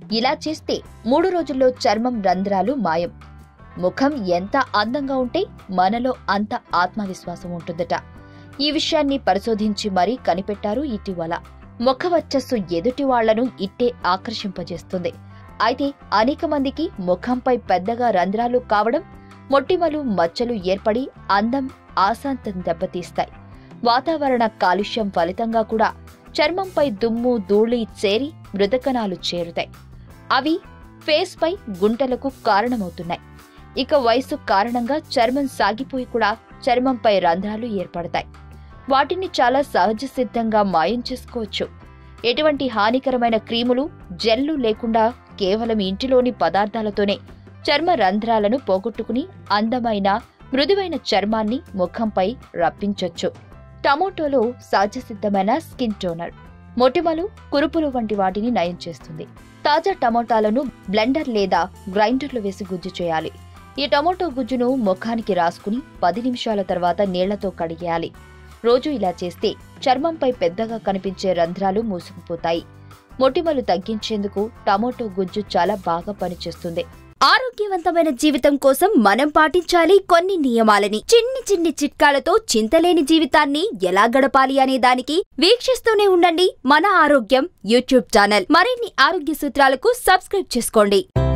ఇలా చేస్తే మూడు రోజుల్లో చర్మం రంధ్రాలు మాయం ముఖం ఎంత అందంగా ఉంటే మనలో అంత ఆత్మవిశ్వాసం ఉంటుందట ఈ విషయాన్ని పరిశోధించి మరీ కనిపెట్టారు ఇటీవల ముఖ వచ్చస్సు ఎదుటి వాళ్లను ఇట్టే ఆకర్షింపజేస్తుంది అయితే అనేక మందికి ముఖంపై పెద్దగా రంధ్రాలు కావడం మొటిమలు మచ్చలు ఏర్పడి అందం ఆశాంతం దెబ్బతీస్తాయి వాతావరణ కాలుష్యం ఫలితంగా కూడా చర్మంపై దుమ్ము ధూళి చేరి మృతకణాలు చేరుతాయి అవి ఫేస్ పై గుంటలకు కారణమవుతున్నాయి ఇక వయసు కారణంగా చర్మం సాగిపోయి కూడా చర్మంపై రంధ్రాలు ఏర్పడతాయి వాటిని చాలా సహజ సిద్ధంగా మాయం చేసుకోవచ్చు ఎటువంటి హానికరమైన క్రీములు జెల్లు లేకుండా కేవలం ఇంటిలోని పదార్థాలతోనే చర్మ రంధ్రాలను పోగొట్టుకుని అందమైన మృదువైన చర్మాన్ని ముఖంపై రప్పించొచ్చు టమోటోలో సహజసిద్ధమైన స్కిన్ టోనర్ మొటిమలు కురుపులు వంటి వాటిని నయం చేస్తుంది తాజా టమోటాలను బ్లెండర్ లేదా గ్రైండర్లో వేసి గుజ్జు చేయాలి ఈ టమోటో గుజ్జును ముఖానికి రాసుకుని పది నిమిషాల తర్వాత నీళ్లతో కడిగేయాలి రోజు ఇలా చేస్తే చర్మంపై పెద్దగా కనిపించే రంధ్రాలు మూసుకుపోతాయి మొటిమలు తగ్గించేందుకు టమోటో గుజ్జు చాలా బాగా పనిచేస్తుంది ఆరోగ్యవంతమైన జీవితం కోసం మనం పాటించాలి కొన్ని నియమాలని చిన్ని చిన్ని చిట్కాలతో చింతలేని జీవితాన్ని ఎలా గడపాలి అనే దానికి వీక్షిస్తూనే ఉండండి మన ఆరోగ్యం యూట్యూబ్ ఛానల్ మరిన్ని ఆరోగ్య సూత్రాలకు సబ్స్క్రైబ్ చేసుకోండి